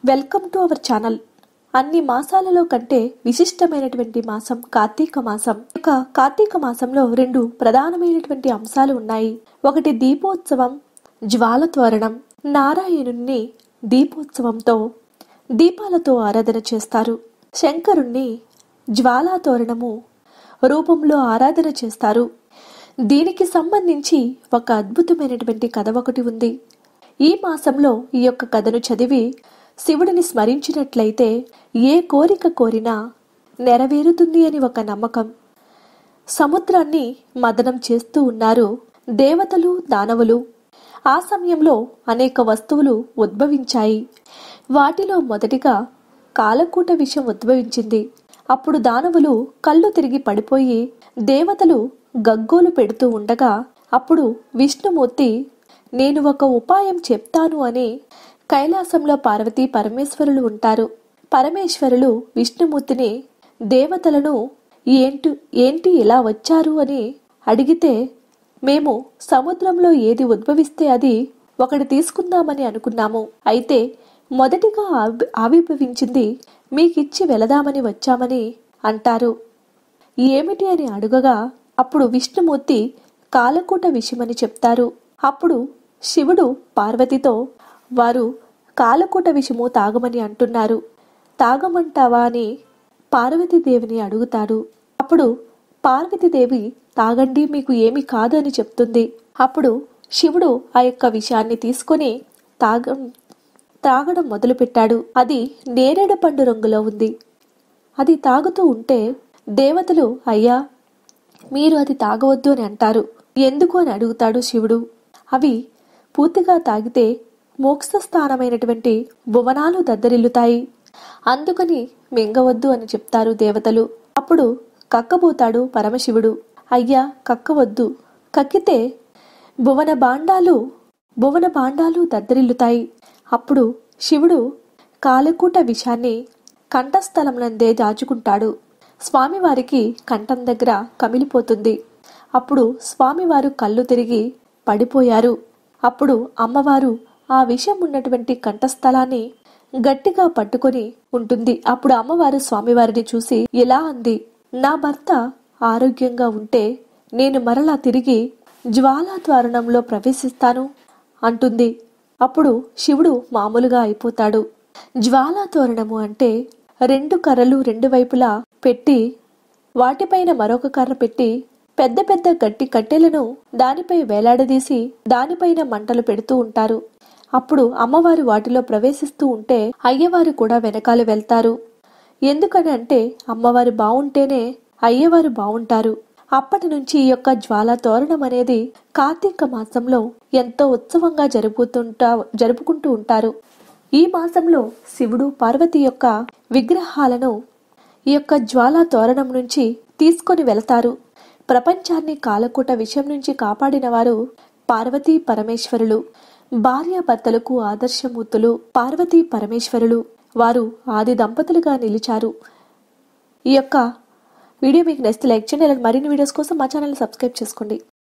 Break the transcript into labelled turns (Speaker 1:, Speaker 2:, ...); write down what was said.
Speaker 1: welcome to our channel అన్ని మాసాలలో కంటే విశిష్టమైనటువంటి మాసం కార్తీక మాసం ఇక కార్తీక మాసంలో రెండు ప్రధానమైనటువంటి అంశాలు ఉన్నాయి ఒకటి దీపోత్సవం జ్వాల తోరణం నారాయణుణ్ణి దీపోత్సవంతో దీపాలతో ఆరాధన చేస్తారు శంకరుణ్ణి జ్వాలా తోరణము రూపంలో ఆరాధన చేస్తారు దీనికి సంబంధించి ఒక అద్భుతమైనటువంటి కథ ఒకటి ఉంది ఈ మాసంలో ఈ యొక్క కథను చదివి శివుడిని స్మరించినట్లయితే ఏ కోరిక కోరినా నెరవేరుతుంది అని ఒక నమ్మకం సముద్రాన్ని మదనం చేస్తూ ఉన్నారు దేవతలు దానవులు ఆ సమయంలో అనేక వస్తువులు ఉద్భవించాయి వాటిలో మొదటిగా కాలకూట విషయం ఉద్భవించింది అప్పుడు దానవులు కళ్ళు తిరిగి పడిపోయి దేవతలు గగ్గోలు పెడుతూ ఉండగా అప్పుడు విష్ణుమూర్తి నేను ఒక ఉపాయం చెప్తాను అని కైలాసంలో పార్వతీ పరమేశ్వరులు ఉంటారు పరమేశ్వరులు విష్ణుమూర్తిని దేవతలను ఏంటి ఏంటి ఇలా వచ్చారు అని అడిగితే మేము సముద్రంలో ఏది ఉద్భవిస్తే అది ఒకటి తీసుకుందామని అనుకున్నాము అయితే మొదటిగా ఆవి- ఆవిర్భవించింది మీకిచ్చి వెళదామని వచ్చామని అంటారు ఏమిటి అని అడుగగా అప్పుడు విష్ణుమూర్తి కాలకూట విషయమని చెప్తారు అప్పుడు శివుడు పార్వతితో వారు కాలకూట విషము తాగమని అంటున్నారు తాగమంటావా అని పార్వతీదేవిని అడుగుతాడు అప్పుడు పార్వతీదేవి తాగండి మీకు ఏమి కాదు అని చెప్తుంది అప్పుడు శివుడు ఆ యొక్క విషయాన్ని తీసుకొని తాగ త్రాగడం మొదలుపెట్టాడు అది నేరేడు పండు రంగులో ఉంది అది తాగుతూ ఉంటే దేవతలు అయ్యా మీరు అది తాగవద్దు అని అంటారు ఎందుకు అని అడుగుతాడు శివుడు అవి పూర్తిగా తాగితే మోక్ష స్థానమైనటువంటి భువనాలు దద్దరిల్లుతాయి అందుకని మింగవద్దు అని చెప్తారు దేవతలు అప్పుడు కక్కబోతాడు పరమశివుడు అయ్యా కక్కవద్దు కక్కితే భువన బాండాలు భువన బాండాలు దద్దరిల్లుతాయి అప్పుడు శివుడు కాలకూట విషాన్ని కంఠస్థలంనందే దాచుకుంటాడు స్వామివారికి కంఠం దగ్గర కమిలిపోతుంది అప్పుడు స్వామివారు కళ్ళు తిరిగి పడిపోయారు అప్పుడు అమ్మవారు ఆ విషం ఉన్నటువంటి కంఠస్థలాన్ని గట్టిగా పట్టుకొని ఉంటుంది అప్పుడు అమ్మవారు స్వామివారిని చూసి ఇలా అంది నా భర్త ఆరోగ్యంగా ఉంటే నేను మరలా తిరిగి జ్వాలా ద్వారణంలో ప్రవేశిస్తాను అంటుంది అప్పుడు శివుడు మామూలుగా అయిపోతాడు జ్వాలా తోరణము అంటే రెండు కర్రలు రెండు వైపులా పెట్టి వాటిపైన మరొక కర్ర పెట్టి పెద్ద పెద్ద గట్టి కట్టెలను దానిపై వేలాడదీసి దానిపైన మంటలు పెడుతూ ఉంటారు అప్పుడు అమ్మవారు వాటిలో ప్రవేశిస్తూ ఉంటే అయ్యవారు కూడా వెనకాల వెళ్తారు ఎందుకని అంటే అమ్మవారు బావుంటేనే అయ్యవారు బావుంటారు అప్పటి నుంచి ఈ యొక్క జ్వాల తోరణం అనేది కార్తీక మాసంలో ఎంతో ఉత్సవంగా జరుపుతుంటా జరుపుకుంటూ ఉంటారు ఈ మాసంలో శివుడు పార్వతి యొక్క విగ్రహాలను ఈ యొక్క జ్వాల తోరణం నుంచి తీసుకొని వెళతారు ప్రపంచాన్ని కాలకూట విషయం నుంచి కాపాడిన వారు పార్వతీ పరమేశ్వరులు భార్యాభర్తలకు ఆదర్శమూర్తులు పార్వతీ పరమేశ్వరులు వారు ఆది దంపతులుగా నిలిచారు ఈ యొక్క వీడియో మీకు నచ్చితే లైక్ చేయండి ఇలాంటి మరిన్ని వీడియోస్ కోసం మా ఛానల్ సబ్స్క్రైబ్ చేసుకోండి